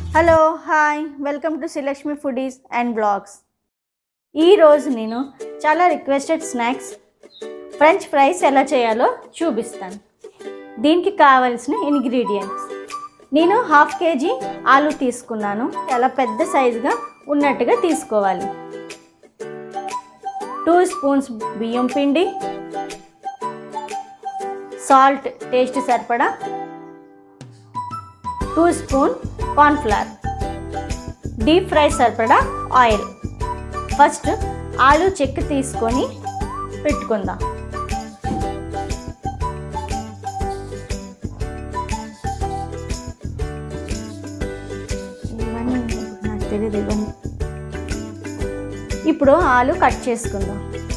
hello hi welcome to Sreelakshmi foodies and blogs ఈరోజు నేను చాలా రిక్వెస్టెడ్ స్నాక్స్ ఫ్రెంచ్ ఫ్రైస్ ఎలా చేయాలో చూపిస్తాను దీనికి కావలసిన ఇంగ్రీడియంట్స్ నేను హాఫ్ కేజీ ఆలు తీసుకున్నాను చాలా పెద్ద సైజుగా ఉన్నట్టుగా తీసుకోవాలి టూ స్పూన్స్ బియ్యం పిండి సాల్ట్ టేస్ట్ సరిపడా two spoon cornflour deep fry సరిపడా ఆయిల్ ఫస్ట్ ఆలు చెక్క తీసుకొని పెట్టుకుందాం ఇవన్నీ నాకు తెలియదు ఇవన్నీ ఇప్పుడు ఆలు కట్ చేసుకుందాం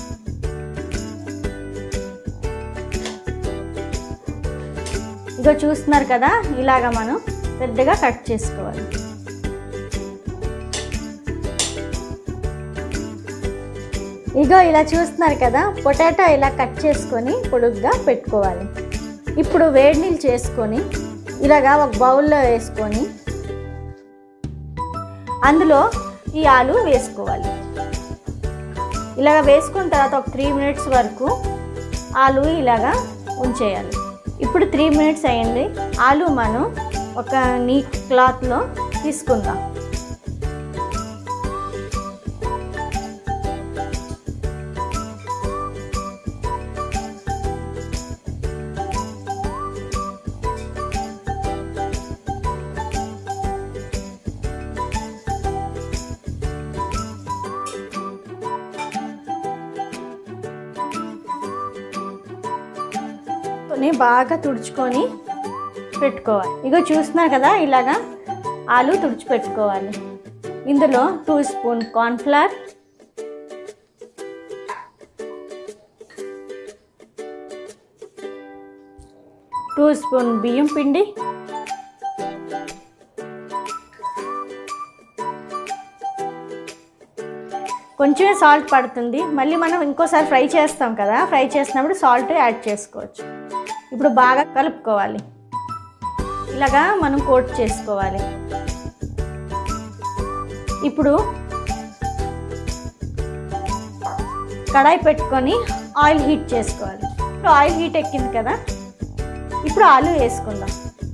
ఇక చూస్తున్నారు కదా ఇలాగ మనం పెద్దగా కట్ చేసుకోవాలి ఇగో ఇలా చూస్తున్నారు కదా పొటాటో ఇలా కట్ చేసుకొని పొడుగ్గా పెట్టుకోవాలి ఇప్పుడు వేడి నీళ్ళు చేసుకొని ఇలాగా ఒక బౌల్లో వేసుకొని అందులో ఈ ఆలు వేసుకోవాలి ఇలాగ వేసుకున్న తర్వాత ఒక త్రీ మినిట్స్ వరకు ఆలు ఇలాగా ఉంచేయాలి ఇప్పుడు త్రీ మినిట్స్ అయ్యింది ఆలు మనం ఒక నీట్ క్లాత్లో తీసుకుందాం ని బాగా తుడుచుకొని పెట్టుకోవాలి ఇగో చూస్తున్నారు కదా ఇలాగా ఆలు తుడిచిపెట్టుకోవాలి ఇందులో two spoon cornflour two spoon బియ్యం పిండి కొంచెమే సాల్ట్ పడుతుంది మళ్ళీ మనం ఇంకోసారి ఫ్రై చేస్తాం కదా ఫ్రై చేసినప్పుడు సాల్ట్ యాడ్ చేసుకోవచ్చు ఇప్పుడు బాగా కలుపుకోవాలి ఇలాగా మనం కోట్ చేసుకోవాలి ఇప్పుడు కడాయి పెట్టుకొని ఆయిల్ హీట్ చేసుకోవాలి ఇప్పుడు ఆయిల్ హీట్ ఎక్కింది కదా ఇప్పుడు ఆలు వేసుకుందాం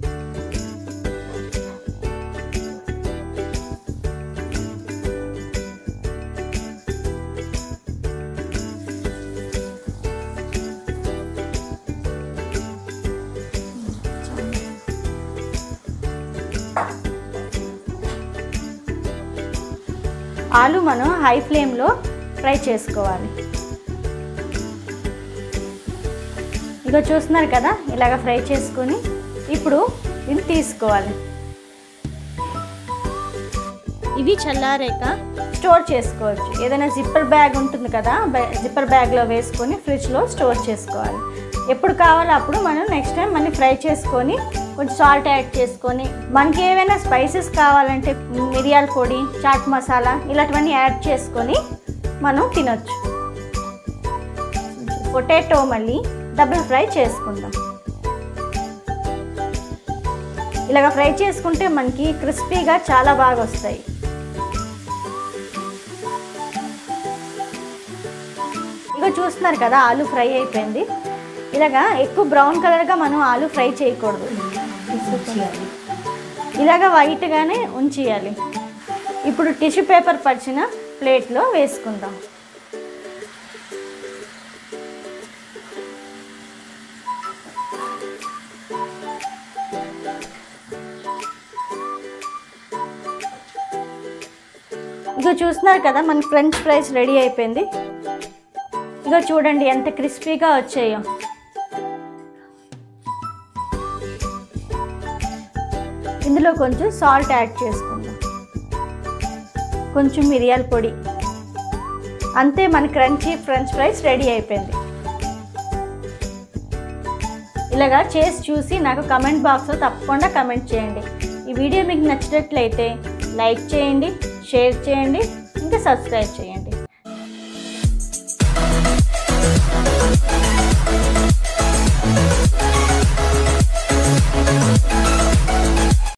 ఆలు మనం హై ఫ్లేమ్లో ఫ్రై చేసుకోవాలి ఇక చూస్తున్నారు కదా ఇలాగ ఫ్రై చేసుకొని ఇప్పుడు ఇది తీసుకోవాలి ఇవి చల్లారాక స్టోర్ చేసుకోవచ్చు ఏదైనా జిప్పర్ బ్యాగ్ ఉంటుంది కదా జిప్పర్ బ్యాగ్లో వేసుకొని ఫ్రిడ్జ్లో స్టోర్ చేసుకోవాలి ఎప్పుడు కావాలో అప్పుడు మనం నెక్స్ట్ టైం మళ్ళీ ఫ్రై చేసుకొని కొంచెం సాల్ట్ యాడ్ చేసుకొని మనకి ఏవైనా స్పైసెస్ కావాలంటే మిరియాల పొడి చాట్ మసాలా ఇలాంటివన్నీ యాడ్ చేసుకొని మనం తినొచ్చు పొటాటో మళ్ళీ డబుల్ ఫ్రై చేసుకుందాం ఇలాగ ఫ్రై చేసుకుంటే మనకి క్రిస్పీగా చాలా బాగా వస్తాయి ఇక చూస్తున్నారు కదా ఆలు ఫ్రై అయిపోయింది ఇలాగా ఎక్కువ బ్రౌన్ కలర్గా మనం ఆలు ఫ్రై చేయకూడదు ఇలాగ వైట్గానే ఉంచేయాలి ఇప్పుడు టిష్యూ పేపర్ పరిచిన ప్లేట్లో వేసుకుందాం ఇక చూస్తున్నారు కదా మన ఫ్రెంచ్ ఫ్రైస్ రెడీ అయిపోయింది ఇక చూడండి ఎంత క్రిస్పీగా వచ్చాయో ఇందులో కొంచెం సాల్ట్ యాడ్ చేసుకుందాం కొంచెం మిరియాల పొడి అంతే మన క్రంచీ ఫ్రెంచ్ ఫ్రైస్ రెడీ అయిపోయింది ఇలాగా చేసి చూసి నాకు కమెంట్ బాక్స్లో తప్పకుండా కమెంట్ చేయండి ఈ వీడియో మీకు నచ్చినట్లయితే లైక్ చేయండి షేర్ చేయండి ఇంకా సబ్స్క్రైబ్ చేయండి